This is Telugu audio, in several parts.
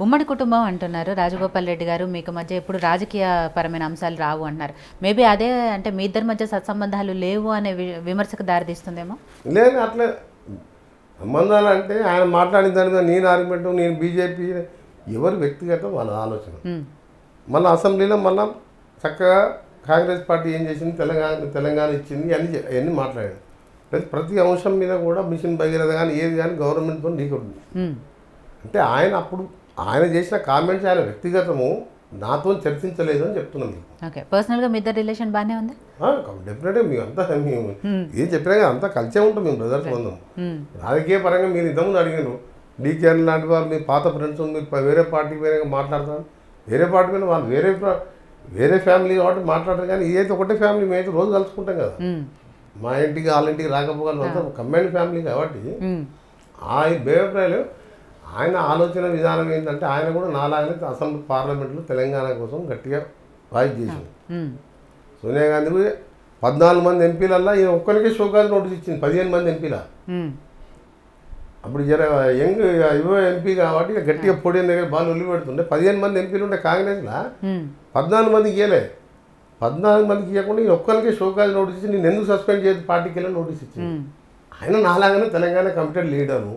ఉమ్మడి కుటుంబం అంటున్నారు రాజగోపాల్ రెడ్డి గారు మీకు మధ్య ఎప్పుడు రాజకీయ పరమైన అంశాలు రావు అంటున్నారు మేబీ అదే అంటే మీ ఇద్దరి మధ్య సత్సంబంధాలు లేవు అనే వి- విమర్శకు దారితీస్తుందేమో లేదు అట్లే సంబంధాలు అంటే ఆయన మాట్లాడిన దాని మీద నేను ఆర్గ్యుమెంట్ నేను బీజేపీ ఎవరు వ్యక్తిగతం వాళ్ళ ఆలోచన ఉమ్, మళ్ళీ అసెంబ్లీలో మళ్ళీ చక్కగా కాంగ్రెస్ పార్టీ ఏం చేసింది తెలంగాణ తెలంగాణ ఇచ్చింది అన్ని చె- అవన్నీ మాట్లాడాడు ప్రతి ప్రతి అంశం మీద కూడా మిషన్ భగీరథ కానీ ఏది కానీ గవర్నమెంట్తో నీకు ఉమ్, అంటే ఆయన అప్పుడు ఆయన చేసిన కామెంట్స్ ఆయన వ్యక్తిగతము నాతో చర్చించలేదు అని చెప్తున్నాం మీకు ఓకే పర్సనల్గా మీ ఇద్దరు రిలేషన్ బాగానే ఉంది డెఫినెట్గా మేము అంతా మేము ఏం చెప్పినా కదా అంతా కలిసే ఉంటాం మేము బ్రదర్స్ బంధం ఉమ్, రాజకీయ పరంగా మీరు ఇంతకుముందు అడిగాను డీకేఎన్ లాంటి వాళ్ళు మీ పాత ఫ్రెండ్స్ మీరు ప- వేరే పార్టీ పైన మాట్లాడతారు వేరే పార్టీ పైన వాళ్ళు వేరే ప్ర- వేరే ఫ్యామిలీ కాబట్టి మాట్లాడరు కానీ ఏదైతే ఒకటే ఫ్యామిలీ మేమైతే రోజు కలుసుకుంటాం కదా ఉమ్, మా ఇంటికి వాళ్ళ ఇంటికి రాకపోగలం అంతా కంబైన్ ఫ్యామిలీ కాబట్టి ఉమ్, ఆ అభిప్రాయాలు ఆయన ఆలోచన విధానం ఏంటంటే ఆయన కూడా నాలాగనే అసెంబ్లీ పార్లమెంట్లో తెలంగాణ కోసం గట్టిగా వాయిస్ చేసింది ఉమ్, సోనియా గాంధీ కూడా పద్నాలుగు మంది ఎంపీలల్లా ఈయన ఒక్కరికే షోకాజ్ నోటీస్ ఇచ్చింది పదిహేను మంది ఎంపీల ఉమ్, అప్పుడు జర యంగ్ యువ ఎంపీ కాబట్టి ఇక గట్టిగా పొడిన దగ్గర బాగా ఒల్లి పెడుతుండే పదిహేను మంది ఎంపీలు ఉండే కాంగ్రెస్లో ఉమ్, పద్నాలుగు మందికి ఇవ్వలే పద్నాలుగు మందికి ఇవ్వకుండా ఈయన ఒక్కరికే షోకాజ్ నోటీస్ ఇచ్చి నేను ఎందుకు సస్పెండ్ చేయదు పార్టీకి వెళ్ళి నోటీస్ ఇచ్చింది ఉమ్, ఆయన నాలాగానే తెలంగాణ కమిటెడ్ లీడరు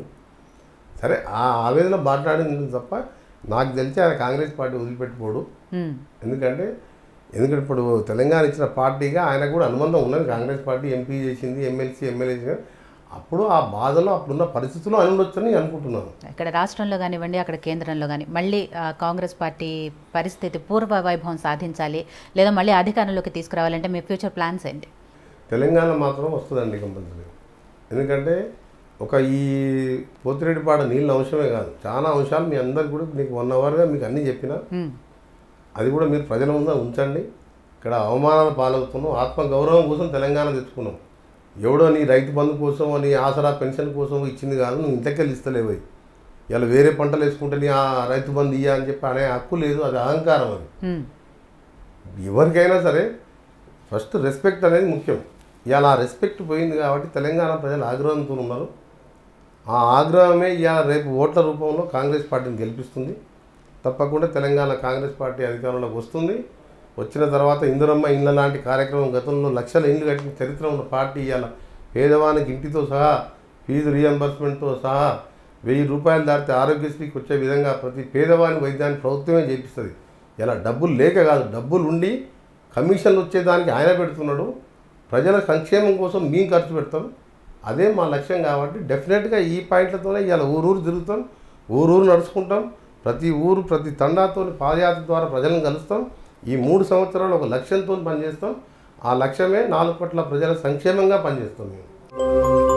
సరే ఆ ఆవేదన మాట్లాడింది తప్ప నాకు తెలిసి ఆయన కాంగ్రెస్ పార్టీ వదిలిపెట్టిపోడు ఉమ్, ఎందుకంటే ఎందుకంటే ఇప్పుడు తెలంగాణ ఇచ్చిన పార్టీగా ఆయన కూడా అనుబంధం ఉన్నది కాంగ్రెస్ పార్టీ ఎంపీ చేసింది ఎమ్మెల్సీ ఎమ్మెల్యే చేసింది అప్పుడు ఆ బాధలో అప్పుడున్న పరిస్థితుల్లో అని ఉండొచ్చని అనుకుంటున్నాను ఇక్కడ రాష్ట్రంలో కానివ్వండి అక్కడ కేంద్రంలో కానీ మళ్ళీ ఆ, కాంగ్రెస్ పార్టీ పరిస్థితి పూర్వ వైభవం సాధించాలి లేదా మళ్ళీ అధికారంలోకి తీసుకురావాలంటే మీ ఫ్యూచర్ ప్లాన్స్ ఏంటి తెలంగాణ మాత్రం వస్తుందండి కంపల్సరీ ఎందుకంటే ఒక ఈ పోతిరెడ్డిపాడ నీళ్ళ అంశమే కాదు చాలా అంశాలు మీ అందరికి కూడా మీకు వన్ అవర్గా మీకు అన్నీ చెప్పిన ఉమ్, అది కూడా మీరు ప్రజల ముందు ఉంచండి ఇక్కడ అవమానాలు పాలవుతున్నాం ఆత్మ గౌరవం కోసం తెలంగాణ తెచ్చుకున్నాం ఎవడో నీ రైతు బంధు కోసం నీ ఆసరా పెన్షన్ కోసం ఇచ్చింది కాదు నువ్వు ఇంతకెళ్ళి ఇస్తలేవు అవి ఇలా వేరే పంటలు వేసుకుంటే నీ ఆ రైతు బంధు ఇయ్య అని చెప్పి అనే హక్కు లేదు అది అహంకారం అది ఉమ్, ఎవరికైనా సరే ఫస్ట్ రెస్పెక్ట్ అనేది ముఖ్యం ఇవాళ ఆ రెస్పెక్ట్ పోయింది కాబట్టి తెలంగాణ ప్రజలు ఆగ్రహంతో ఉన్నారు ఆ ఆగ్రహమే ఇవాళ రేపు ఓట్ల రూపంలో కాంగ్రెస్ పార్టీని గెలిపిస్తుంది తప్పకుండా తెలంగాణ కాంగ్రెస్ పార్టీ అధికారంలోకి వస్తుంది వచ్చిన తర్వాత ఇందిరమ్మ ఇండ్ల లాంటి కార్యక్రమం గతంలో లక్షల ఇండ్లు కట్టిన చరిత్ర ఉన్న పార్టీ ఇవాళ పేదవానికి ఇంటితో సహా ఫీజు రియంబర్స్మెంట్తో సహా వెయ్యి రూపాయలు దాటితే ఆరోగ్యశ్రీకి వచ్చే విధంగా ప్రతి పేదవాని వైద్యాన్ని ప్రభుత్వమే చేపిస్తుంది ఇలా డబ్బులు లేక కాదు డబ్బులు ఉండి కమిషన్లు వచ్చేదానికి ఆయన పెడుతున్నాడు ప్రజల సంక్షేమం కోసం మేము ఖర్చు పెడతాం అదే మా లక్ష్యం కాబట్టి డెఫినెట్గా ఈ పాయింట్లతోనే ఇవాళ ఊరూరు తిరుగుతాం ఊరూరు నడుచుకుంటాం ప్రతి ఊరు ప్రతి తండాతో పాదయాత్ర ద్వారా ప్రజలను కలుస్తాం ఈ మూడు సంవత్సరాలు ఒక లక్ష్యంతో పనిచేస్తాం ఆ లక్ష్యమే నాలుగు కోట్ల ప్రజల సంక్షేమంగా పనిచేస్తాం మేము